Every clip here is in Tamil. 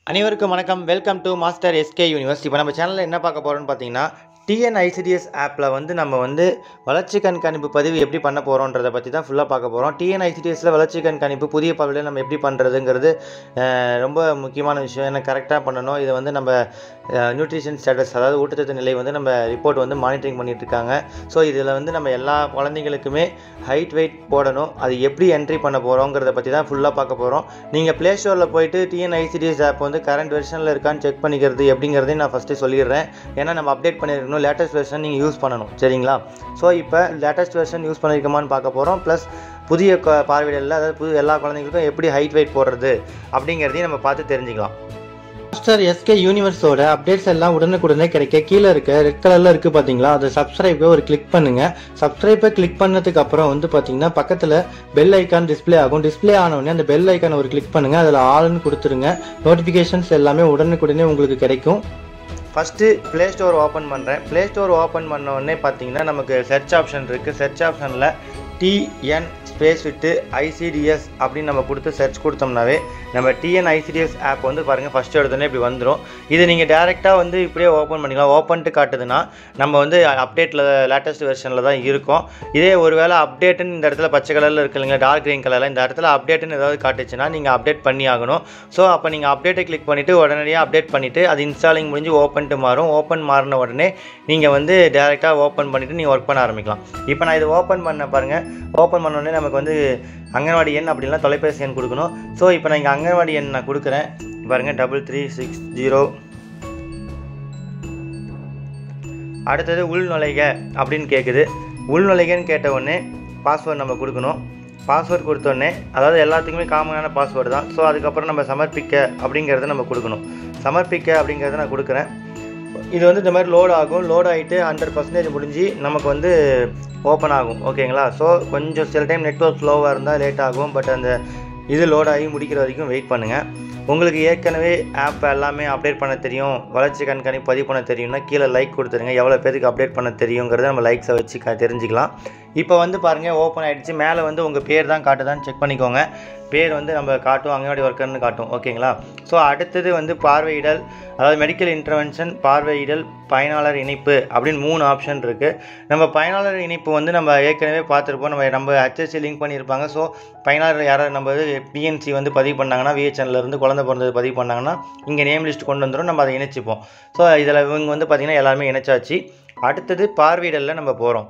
அனைவருக்கும் வணக்கம் welcome to Master SK Universe இப்போ நம்ம சேனலில் என்ன பார்க்க போகிறோம்னு பார்த்தீங்கன்னா டிஎன்ஐசிடிஎஸ் ஆப்பில் வந்து நம்ம வந்து வளர்ச்சி கண்காணிப்பு பதிவு எப்படி பண்ண போகிறோன்றதை பற்றி தான் ஃபுல்லாக பார்க்க போகிறோம் டிஎன்ஐசிடிஎஸில் வளர்ச்சி கண்காணிப்பு புதிய பதவியில் நம்ம எப்படி பண்ணுறதுங்கிறது அஹ், ரொம்ப முக்கியமான விஷயம் ஏன்னா கரெக்டாக பண்ணணும் இதை வந்து நம்ம நியூட்ரிஷன் ஸ்டேட்டஸ் அதாவது ஊட்டச்சத்து நிலை வந்து நம்ம ரிப்போர்ட் வந்து மானிட்டரிங் பண்ணிட்டு இருக்காங்க ஸோ இதில் வந்து நம்ம எல்லா குழந்தைங்களுக்குமே ஹைட் வெயிட் போடணும் அது எப்படி என்ட்ரி பண்ண போகிறோங்கிறத பற்றி தான் ஃபுல்லாக பார்க்க போகிறோம் நீங்கள் ப்ளே ஸ்டோரில் போயிட்டு டிஎன்ஐசிடிஎஸ் ஆப் வந்து கரண்ட் வெர்ஷனில் இருக்கான்னு செக் பண்ணிக்கிறது எப்படிங்கிறதையும் நான் ஃபஸ்ட்டு சொல்லிடுறேன் ஏன்னா நம்ம அப்டேட் பண்ணியிருக்கணும் லேட்டஸ்ட் வெர்ஷன் நீங்கள் யூஸ் பண்ணணும் சரிங்களா ஸோ இப்போ லேட்டஸ்ட் வெர்ஷன் யூஸ் பண்ணியிருக்கோமான்னு பார்க்க போகிறோம் ப்ளஸ் புதிய க- பார்வையிடலில் அதாவது புது எல்லா குழந்தைங்களுக்கும் எப்படி ஹைட் வெயிட் போடுறது அப்படிங்கிறதையும் நம்ம பார்த்து தெரிஞ்சுக்கலாம் மாஸ்டர் எஸ்கே யூனிவர்ஸோட அப்டேட்ஸ் எல்லாம் உடனுக்குடனே கிடைக்க கீழே இருக்க ரெட் கலரில் இருக்குது பார்த்தீங்களா அதை சப்ஸ்கிரைபை ஒரு கிளிக் பண்ணுங்கள் சப்ஸ்கிரைபை கிளிக் பண்ணதுக்கு அப்புறம் வந்து பார்த்தீங்கன்னா பக்கத்தில் பெல் ஐக்கான் டிஸ்ப்ளே ஆகும் டிஸ்ப்ளே ஆனவுடனே அந்த பெல் ஐக்கானை ஒரு கிளிக் பண்ணுங்கள் அதில் ஆல்னு கொடுத்துருங்க நோட்டிஃபிகேஷன்ஸ் எல்லாமே உடனுக்குடனே உங்களுக்கு கிடைக்கும் ஃபஸ்ட்டு ப்ளே ஸ்டோர் ஓப்பன் பண்ணுறேன் ப்ளே ஸ்டோர் ஓப்பன் பண்ண உடனே பார்த்தீங்கன்னா நமக்கு சர்ச் ஆப்ஷன் இருக்குது சர்ச் ஆப்ஷனில் டிஎன் ஸ்பேஸ் விட்டு ஐசிடிஎஸ் அப்படின்னு நம்ம கொடுத்து சர்ச் கொடுத்தோம்னாவே நம்ம டிஎன் ஐசிடிஎஸ் ஆப் வந்து பாருங்கள் ஃபஸ்ட்டு எடுத்தோடனே இப்படி வந்துடும் இது நீங்கள் டேரெக்டாக வந்து இப்படியே ஓப்பன் பண்ணிக்கலாம் ஓப்பன்ட்டு காட்டுதுன்னா நம்ம வந்து அப்டேட்டில் லேட்டஸ்ட் வெர்ஷனில் தான் இருக்கோம் இதே ஒருவேளை அப்டேட்டுன்னு இந்த இடத்துல பச்சை கலரில் இருக்கு இல்லைங்களா டார்க் க்ரீன் கலரில் இந்த இடத்துல அப்டேட்டுன்னு ஏதாவது காட்டுச்சுன்னா நீங்கள் அப்டேட் பண்ணி ஆகணும் ஸோ அப்போ நீங்கள் அப்டேட்டை கிளிக் பண்ணிவிட்டு உடனடியாக அப்டேட் பண்ணிவிட்டு அது இன்ஸ்டாலிங் முடிஞ்சு ஓப்பன்ட்டு மாறும் ஓப்பன் மாறின உடனே நீங்கள் வந்து டேரெக்டாக ஓப்பன் பண்ணிவிட்டு நீங்கள் ஒர்க் பண்ண ஆரம்பிக்கலாம் இப்போ நான் இது ஓப்பன் பண்ண பாருங்கள் ஓப்பன் பண்ண உடனே நமக்கு வந்து அங்கன்வாடி எண் அப்படிலாம் தொலைபேசி எண் கொடுக்கணும் ஸோ இப்போ நான் இங்கே அங்கன்வாடி எண் நான் கொடுக்குறேன் பாருங்கள் டபுள் த்ரீ சிக்ஸ் ஜீரோ அடுத்தது உள்நுழைக அப்படின்னு கேட்குது உள்நுழைகன்னு கேட்ட உடனே பாஸ்வேர்டு நம்ம கொடுக்கணும் பாஸ்வேர்ட் கொடுத்தோடனே அதாவது எல்லாத்துக்குமே காமனான பாஸ்வேர்டு தான் ஸோ அதுக்கப்புறம் நம்ம சமர்ப்பிக்க அப்படிங்கிறத நம்ம கொடுக்கணும் சமர்ப்பிக்க அப்படிங்கிறத நான் கொடுக்குறேன் இது வந்து இந்த மாதிரி லோட் ஆகும் லோட் ஆகிட்டு ஹண்ட்ரட் பர்சன்டேஜ் முடிஞ்சு நமக்கு வந்து ஓப்பன் ஆகும் ஓகேங்களா ஸோ கொஞ்சம் சில டைம் நெட்ஒர்க் ஸ்லோவாக இருந்தால் லேட் ஆகும் பட் அந்த இது லோட் ஆகி முடிக்கிற வரைக்கும் வெயிட் பண்ணுங்கள் உங்களுக்கு ஏற்கனவே ஆப் எல்லாமே அப்டேட் பண்ண தெரியும் வளர்ச்சி கண்காணிப்பு பதிவு பண்ண தெரியும்னா கீழே லைக் கொடுத்துருங்க எவ்வளோ பேருக்கு அப்டேட் பண்ண தெரியுங்கிறத நம்ம லைக்ஸை வச்சு க தெரிஞ்சுக்கலாம் இப்போ வந்து பாருங்கள் ஓப்பன் ஆகிடுச்சு மேலே வந்து உங்கள் பேர் தான் காட்டுதான்னு செக் பண்ணிக்கோங்க பேர் வந்து நம்ம காட்டும் அங்கன்வாடி ஒர்க்கர்னு காட்டும் ஓகேங்களா ஸோ அடுத்தது வந்து பார்வையிடல் அதாவது மெடிக்கல் இன்டர்வென்ஷன் பார்வையிடல் பயனாளர் இணைப்பு அப்படின்னு மூணு ஆப்ஷன் இருக்குது நம்ம பயனாளர் இணைப்பு வந்து நம்ம ஏற்கனவே பார்த்துருப்போம் நம்ம நம்ம ஹெச்எஸ்சி லிங்க் பண்ணியிருப்பாங்க ஸோ பயனாளர் யாராவது நம்ம பிஎன்சி வந்து பதிவு பண்ணாங்கன்னா VHL ல இருந்து குழந்தை பிறந்தது பதிவு பண்ணாங்கன்னா இங்கே நேம் லிஸ்ட் கொண்டு வந்துடும் நம்ம அதை இணைச்சிப்போம் ஸோ இதில் இவங்க வந்து பார்த்திங்கன்னா எல்லாருமே இணைச்சாச்சு அடுத்தது பார்வையிடலில் நம்ம போகிறோம்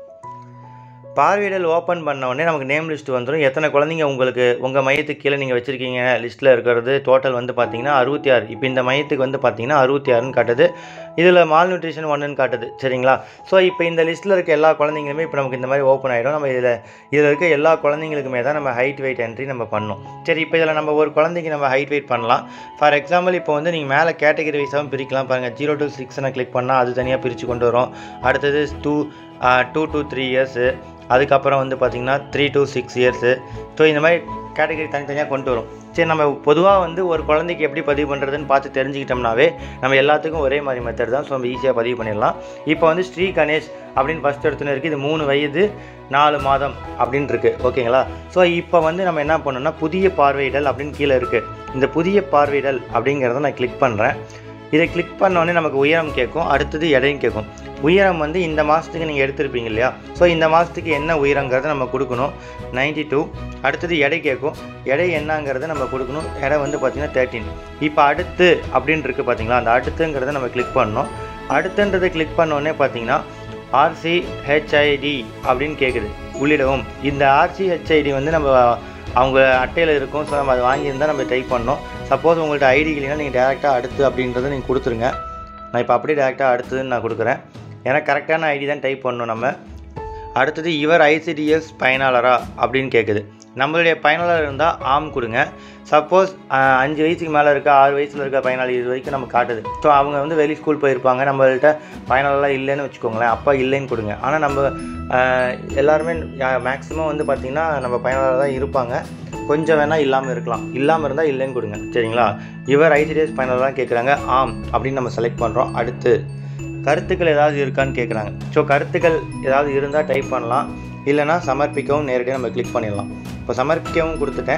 பார்வையிடல் ஓப்பன் பண்ண உடனே நமக்கு நேம் லிஸ்ட் வந்துடும் எத்தனை குழந்தைங்க உங்களுக்கு உங்கள் மையத்துக்கு கீழே நீங்கள் வச்சுருக்கீங்க லிஸ்ட்டில் இருக்கிறது டோட்டல் வந்து பார்த்தீங்கன்னா அறுபத்தி ஆறு இப்போ இந்த மையத்துக்கு வந்து பார்த்தீங்கன்னா அறுபத்தி ஆறுன்னு காட்டுது இதில் மால் நியூட்ரிஷன் ஒன்றுன்னு காட்டுது சரிங்களா ஸோ இப்போ இந்த லிஸ்ட்டில் இருக்க எல்லா குழந்தைங்களுமே இப்போ நமக்கு இந்த மாதிரி ஓப்பன் ஆகிடும் நம்ம இதில் இதில் இருக்க எல்லா குழந்தைங்களுக்குமே தான் நம்ம ஹைட் வெயிட் என்ட்ரி நம்ம பண்ணணும் சரி இப்போ இதில் நம்ம ஒரு குழந்தைக்கு நம்ம ஹைட் வெயிட் பண்ணலாம் ஃபார் எக்ஸாம்பிள் இப்போ வந்து நீங்கள் மேலே கேட்டகரி வைஸாகவும் பிரிக்கலாம் பாருங்கள் ஜீரோ டு சிக்ஸ்னை கிளிக் பண்ணால் அது தனியாக பிரித்து கொண்டு வரும் அடுத்தது two two to three years அதுக்கப்புறம் வந்து பார்த்திங்கன்னா three to six years so இந்த மாதிரி கேட்டகரி தனித்தனியாக கொண்டு வரும் சரி நம்ம பொதுவாக வந்து ஒரு குழந்தைக்கு எப்படி பதிவு பண்ணுறதுன்னு பார்த்து தெரிஞ்சுக்கிட்டோம்னாவே நம்ம எல்லாத்துக்கும் ஒரே மாதிரி மெத்தட் தான் ஸோ நம்ம ஈஸியாக பதிவு பண்ணிடலாம் இப்போ வந்து ஸ்ரீ கணேஷ் அப்படின்னு ஃபஸ்ட் எடுத்துன்னு இருக்குது இது மூணு வயது நாலு மாதம் அப்படின்னு இருக்குது ஓகேங்களா ஸோ இப்போ வந்து நம்ம என்ன பண்ணோம்னா புதிய பார்வையிடல் அப்படின்னு கீழே இருக்குது இந்த புதிய பார்வையிடல் அப்படிங்கிறத நான் கிளிக் பண்ணுறேன் இதை கிளிக் உடனே நமக்கு உயரம் கேட்கும் அடுத்தது எடையும் கேட்கும் உயரம் வந்து இந்த மாதத்துக்கு நீங்கள் எடுத்திருப்பீங்க இல்லையா ஸோ இந்த மாதத்துக்கு என்ன உயரங்கிறத நம்ம கொடுக்கணும் 92 டூ அடுத்தது எடை கேட்கும் எடை என்னங்கிறத நம்ம கொடுக்கணும் எடை வந்து பார்த்திங்கன்னா தேர்ட்டின் இப்போ அடுத்து அப்படின்னு இருக்குது பார்த்தீங்களா அந்த அடுத்துங்கிறத நம்ம கிளிக் பண்ணணும் அடுத்துன்றதை கிளிக் உடனே பார்த்தீங்கன்னா ஆர்சி ஹெச்ஐடி அப்படின்னு கேட்குது உள்ளிடவும் இந்த ஆர்சி ஹெச்ஐடி வந்து நம்ம அவங்க அட்டையில் இருக்கும் ஸோ நம்ம அதை வாங்கியிருந்தால் நம்ம டைப் பண்ணோம் சப்போஸ் உங்கள்ட்ட ஐடி இல்லைன்னா நீங்கள் டேரெக்டாக அடுத்து அப்படின்றத நீங்கள் கொடுத்துருங்க நான் இப்போ அப்படியே டேரெக்டாக அடுத்ததுன்னு நான் கொடுக்குறேன் ஏன்னா கரெக்டான ஐடி தான் டைப் பண்ணணும் நம்ம அடுத்தது இவர் ஐசிடிஎஸ் பயனாளரா அப்படின்னு கேட்குது நம்மளுடைய பயனாளர் இருந்தால் ஆம் கொடுங்க சப்போஸ் அஞ்சு வயசுக்கு மேலே இருக்க ஆறு வயசில் இருக்க பயனாளி இது வரைக்கும் நம்ம காட்டுது ஸோ அவங்க வந்து வெளி ஸ்கூல் போயிருப்பாங்க நம்மள்ட்ட பயனாளர்லாம் இல்லைன்னு வச்சுக்கோங்களேன் அப்பா இல்லைன்னு கொடுங்க ஆனால் நம்ம ஆஹ், எல்லாருமே மேக்ஸிமம் வந்து பார்த்திங்கன்னா நம்ம பயனாளர் தான் இருப்பாங்க கொஞ்சம் வேணால் இல்லாமல் இருக்கலாம் இல்லாமல் இருந்தால் இல்லைன்னு கொடுங்க சரிங்களா இவர் ஐசிடிஎஸ் பயனாளர் தான் கேட்குறாங்க ஆம் அப்படின்னு நம்ம செலக்ட் பண்ணுறோம் அடுத்து கருத்துக்கள் ஏதாவது இருக்கான்னு கேட்குறாங்க ஸோ கருத்துக்கள் ஏதாவது இருந்தால் டைப் பண்ணலாம் இல்லைனா சமர்ப்பிக்கவும் நேரடியாக நம்ம கிளிக் பண்ணிடலாம் இப்போ சமர்ப்பிக்கவும் கொடுத்துட்டேன்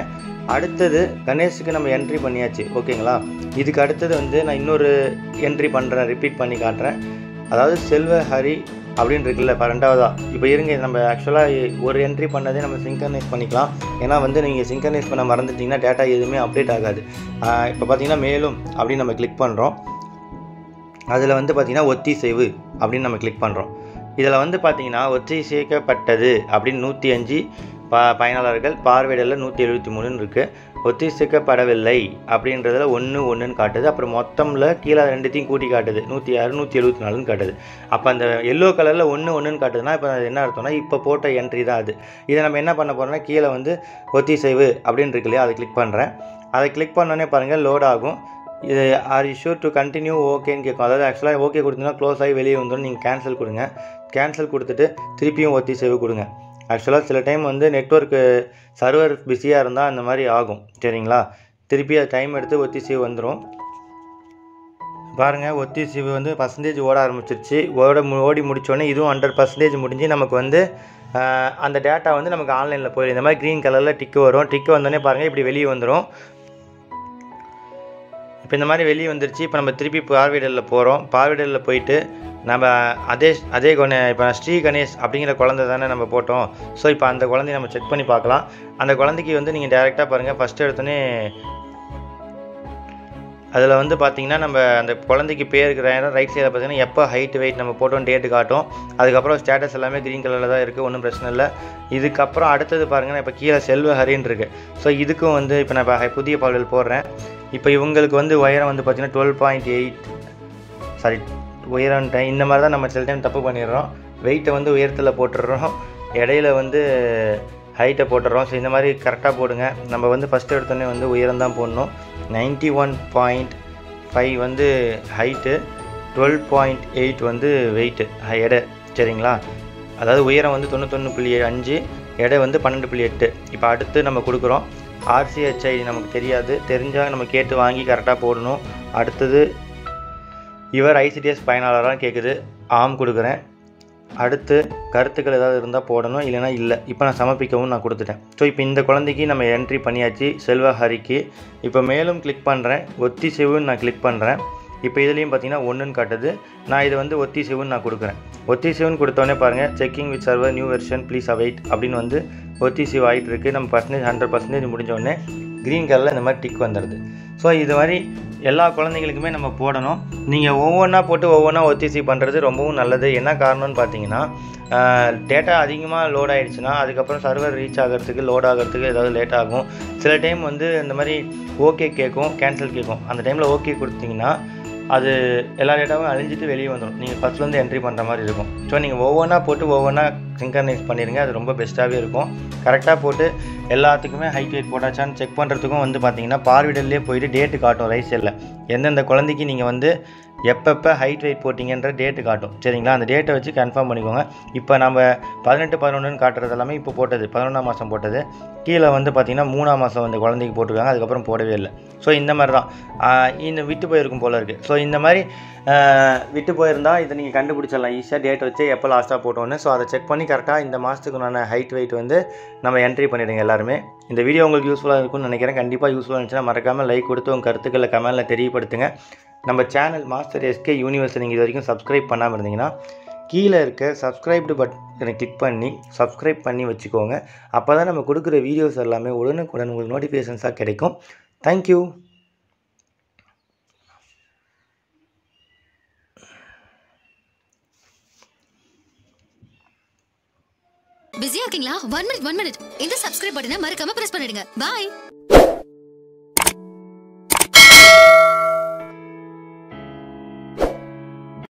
அடுத்தது கணேஷுக்கு நம்ம என்ட்ரி பண்ணியாச்சு ஓகேங்களா இதுக்கு அடுத்தது வந்து நான் இன்னொரு என்ட்ரி பண்ணுறேன் ரிப்பீட் பண்ணி காட்டுறேன் அதாவது செல்வ ஹரி அப்படின்னு இருக்குல்ல இப்போ ரெண்டாவதா இப்போ இருங்க நம்ம ஆக்சுவலாக ஒரு என்ட்ரி பண்ணதே நம்ம சிங்கனைஸ் பண்ணிக்கலாம் ஏன்னா வந்து நீங்கள் சிங்கனைஸ் பண்ண மறந்துட்டிங்கன்னா டேட்டா எதுவுமே அப்டேட் ஆகாது இப்போ பார்த்தீங்கன்னா மேலும் அப்படின்னு நம்ம கிளிக் பண்ணுறோம் அதில் வந்து பார்த்திங்கன்னா ஒத்திசைவு அப்படின்னு நம்ம கிளிக் பண்ணுறோம் இதில் வந்து பார்த்தீங்கன்னா ஒத்திசைக்கப்பட்டது அப்படின்னு நூற்றி அஞ்சு ப பயனாளர்கள் பார்வையிடல நூற்றி எழுபத்தி மூணுன்னு இருக்குது ஒத்திசைக்கப்படவில்லை அப்படின்றதுல ஒன்று ஒன்றுன்னு காட்டுது அப்புறம் மொத்தமில் கீழே ரெண்டுத்தையும் கூட்டி காட்டுது நூற்றி ஆறு நூற்றி எழுபத்தி நாலுன்னு காட்டுது அப்போ அந்த எல்லோ கலரில் ஒன்று ஒன்றுன்னு காட்டுதுன்னா இப்போ அது என்ன அர்த்தம்னா இப்போ போட்ட என்ட்ரி தான் அது இதை நம்ம என்ன பண்ண போகிறோம்னா கீழே வந்து ஒத்திசைவு அப்படின்னு இருக்கு இல்லையா அதை கிளிக் பண்ணுறேன் அதை கிளிக் பண்ணோன்னே பாருங்கள் லோட் ஆகும் இது are you sure to continue ஓகேன்னு கேட்கும் அதாவது ஆக்சுவலாக ஓகே கொடுத்தீங்கன்னா க்ளோஸ் ஆகி வெளியே வந்துடும் நீங்கள் கேன்சல் கொடுங்க கேன்சல் கொடுத்துட்டு திருப்பியும் ஒத்திசைவு கொடுங்க ஆக்சுவலாக சில டைம் வந்து நெட்ஒர்க்கு சர்வர் பிஸியாக இருந்தால் அந்த மாதிரி ஆகும் சரிங்களா திருப்பி அது டைம் எடுத்து ஒத்திசைவு வந்துடும் பாருங்கள் ஒத்திசைவு வந்து பர்சன்டேஜ் ஓட ஆரம்பிச்சிருச்சு ஓட மு- ஓடி முடிச்சோடனே இதுவும் ஹண்ட்ரட் பர்சன்டேஜ் முடிஞ்சு நமக்கு வந்து ஆஹ், அந்த டேட்டா வந்து நமக்கு ஆன்லைனில் போயிடும் இந்த மாதிரி க்ரீன் கலரில் டிக்கு வரும் டிக்கு வந்தோடனே பாருங்கள் இப்படி வெளியே வந்துடும் இப்போ இந்த மாதிரி வெளியே வந்துருச்சு இப்போ நம்ம திருப்பி பார்வையிடலில் போகிறோம் பார்வையிடலில் போயிட்டு நம்ம அதே அதே கொன இப்போ ஸ்ரீ கணேஷ் அப்படிங்கிற குழந்தை தானே நம்ம போட்டோம் ஸோ இப்போ அந்த குழந்தைய நம்ம செக் பண்ணி பார்க்கலாம் அந்த குழந்தைக்கு வந்து நீங்கள் டேரெக்டாக பாருங்கள் ஃபஸ்ட்டு எடுத்தோன்னே அதில் வந்து பார்த்தீங்கன்னா நம்ம அந்த குழந்தைக்கு பேர் இருக்கிற இடம் ரைட் சைடில் பார்த்தீங்கன்னா எப்போ ஹைட் வெயிட் நம்ம போட்டோம் டேட்டு காட்டும் அதுக்கப்புறம் ஸ்டேட்டஸ் எல்லாமே க்ரீன் கலரில் தான் இருக்குது ஒன்றும் பிரச்சனை இல்லை இதுக்கப்புறம் அடுத்தது பாருங்கள் இப்போ கீழே செல்வ ஹரின்னு இருக்குது ஸோ இதுக்கும் வந்து இப்போ நான் இப்போ புதிய பாடல் போடுறேன் இப்போ இவங்களுக்கு வந்து உயரம் வந்து பார்த்தீங்கன்னா டுவெல் பாயிண்ட் எயிட் சாரி உயரம் டைம் இந்த மாதிரி தான் நம்ம சில டைம் தப்பு பண்ணிடுறோம் வெயிட்டை வந்து உயரத்தில் போட்டுடுறோம் இடையில வந்து ஹைட்டை போட்டுடுறோம் ஸோ இந்த மாதிரி கரெக்டாக போடுங்க நம்ம வந்து ஃபஸ்ட்டு எடுத்தோடனே வந்து உயரம் தான் போடணும் நைன்ட்டி ஒன் பாயிண்ட் ஃபைவ் வந்து ஹைட்டு டுவெல் பாயிண்ட் எயிட் வந்து வெயிட்டு எடை சரிங்களா அதாவது உயரம் வந்து தொண்ணூத்தொன்று புள்ளி அஞ்சு எடை வந்து பன்னெண்டு புள்ளி எட்டு இப்போ அடுத்து நம்ம கொடுக்குறோம் ஆர்சிஹெச்ஐ நமக்கு தெரியாது தெரிஞ்சால் நம்ம கேட்டு வாங்கி கரெக்டாக போடணும் அடுத்தது இவர் ஐசிடிஎஸ் பயனாளராக கேட்குது ஆம் கொடுக்குறேன் அடுத்து கருத்துக்கள் ஏதாவது இருந்தால் போடணும் இல்லைன்னா இல்லை இப்போ நான் சமர்ப்பிக்கவும் நான் கொடுத்துட்டேன் ஸோ இப்போ இந்த குழந்தைக்கு நம்ம என்ட்ரி பண்ணியாச்சு செல்வ ஹரிக்கு இப்போ மேலும் கிளிக் பண்ணுறேன் ஒத்திசைவுன்னு நான் கிளிக் பண்ணுறேன் இப்போ இதுலேயும் பார்த்தீங்கன்னா ஒன்றுன்னு காட்டுது நான் இது வந்து ஒத்திசைவுன்னு நான் கொடுக்குறேன் ஒத்திசைவுன்னு கொடுத்தோன்னே பாருங்கள் checking with server new version please await அப்படின்னு வந்து ஒத்திசைவு ஆகிட்டு இருக்கு நம்ம பர்சன்டேஜ் ஹண்ட்ரட் பர்சன்டேஜ் முடிஞ்சோடனே க்ரீன் கலரில் இந்த மாதிரி டிக் வந்துடுது ஸோ இது மாதிரி எல்லா குழந்தைங்களுக்குமே நம்ம போடணும் நீங்கள் ஒவ்வொன்றா போட்டு ஒவ்வொன்றா ஒத்திசைவு பண்ணுறது ரொம்பவும் நல்லது என்ன காரணம்னு பார்த்தீங்கன்னா டேட்டா அதிகமாக லோட் ஆயிடுச்சுன்னா அதுக்கப்புறம் சர்வர் ரீச் ஆகிறதுக்கு லோட் ஆகிறதுக்கு ஏதாவது லேட் ஆகும் சில டைம் வந்து இந்த மாதிரி ஓகே கேட்கும் கேன்சல் கேட்கும் அந்த டைமில் ஓகே கொடுத்தீங்கன்னா அது எல்லா டேட்டாவும் அழிஞ்சிட்டு வெளியே வந்துடும் நீங்கள் ஃபஸ்ட்லேருந்து என்ட்ரி பண்ணுற மாதிரி இருக்கும் ஸோ நீங்கள் ஒவ்வொன்றா போட்டு ஒவ்வொன்றா சிங்கர்னைஸ் பண்ணிடுங்க அது ரொம்ப பெஸ்ட்டாகவே இருக்கும் கரெக்டாக போட்டு எல்லாத்துக்குமே ஹைட் வெயிட் போட்டாச்சான்னு செக் பண்ணுறதுக்கும் வந்து பார்த்தீங்கன்னா பார்வையிடல்லே போயிட்டு டேட்டு காட்டும் ரைட் சைடில் எந்தெந்த குழந்தைக்கு நீங்கள் வந்து எப்பப்போ ஹைட் வெயிட் போட்டிங்கன்ற டேட்டு காட்டும் சரிங்களா அந்த டேட்டை வச்சு கன்ஃபார்ம் பண்ணிக்கோங்க இப்போ நம்ம பதினெட்டு பதினொன்றுன்னு காட்டுறது எல்லாமே இப்போ போட்டது பதினொன்றாம் மாதம் போட்டது கீழே வந்து பார்த்திங்கன்னா மூணாம் மாதம் வந்து குழந்தைக்கு போட்டிருக்காங்க அதுக்கப்புறம் போடவே இல்லை ஸோ இந்த மாதிரி தான் ஆஹ் இந்த விட்டு போயிருக்கும் போல இருக்குது ஸோ இந்த மாதிரி ஆஹ் விட்டு போயிருந்தால் இதை நீங்கள் கண்டுபிடிச்சிடலாம் ஈஸியாக டேட் வச்சு எப்போ லாஸ்ட்டாக போட்டோன்னு ஸோ அதை செக் பண்ணி கரெக்டாக இந்த மாதத்துக்குண்டான ஹைட் வெயிட் வந்து நம்ம என்ட்ரி பண்ணிடுங்க எல்லாருமே இந்த வீடியோ உங்களுக்கு யூஸ்ஃபுல்லாக இருக்கும்னு நினைக்கிறேன் கண்டிப்பாக யூஸ்ஃபுல்லாக இருந்துச்சுன்னா மறக்காமல் லைக் கொடுத்து உங்கள் கருத்துக்களை கமெண்ட்டில் தெரியப்படுத்துங்க நம்ம சேனல் மாஸ்டர் எஸ்கே யூனிவர்ஸ் நீங்கள் இது வரைக்கும் சப்ஸ்கிரைப் பண்ணாமல் இருந்தீங்கன்னா கீழே இருக்க சப்ஸ்கிரைப்டு பட்டனை கிளிக் பண்ணி சப்ஸ்கிரைப் பண்ணி வச்சுக்கோங்க அப்போ தான் நம்ம கொடுக்குற வீடியோஸ் எல்லாமே உடனுக்குடன் உங்களுக்கு நோட்டிஃபிகேஷன்ஸாக கிடைக்கும் தேங்க்யூ பிஸியா இருக்கீங்களா ஒன் மினிட் ஒன் மினிட் இந்த சப்ஸ்கிரைப் பட்டனை மறக்காம பிரஸ் பண்ணிடுங்க பாய்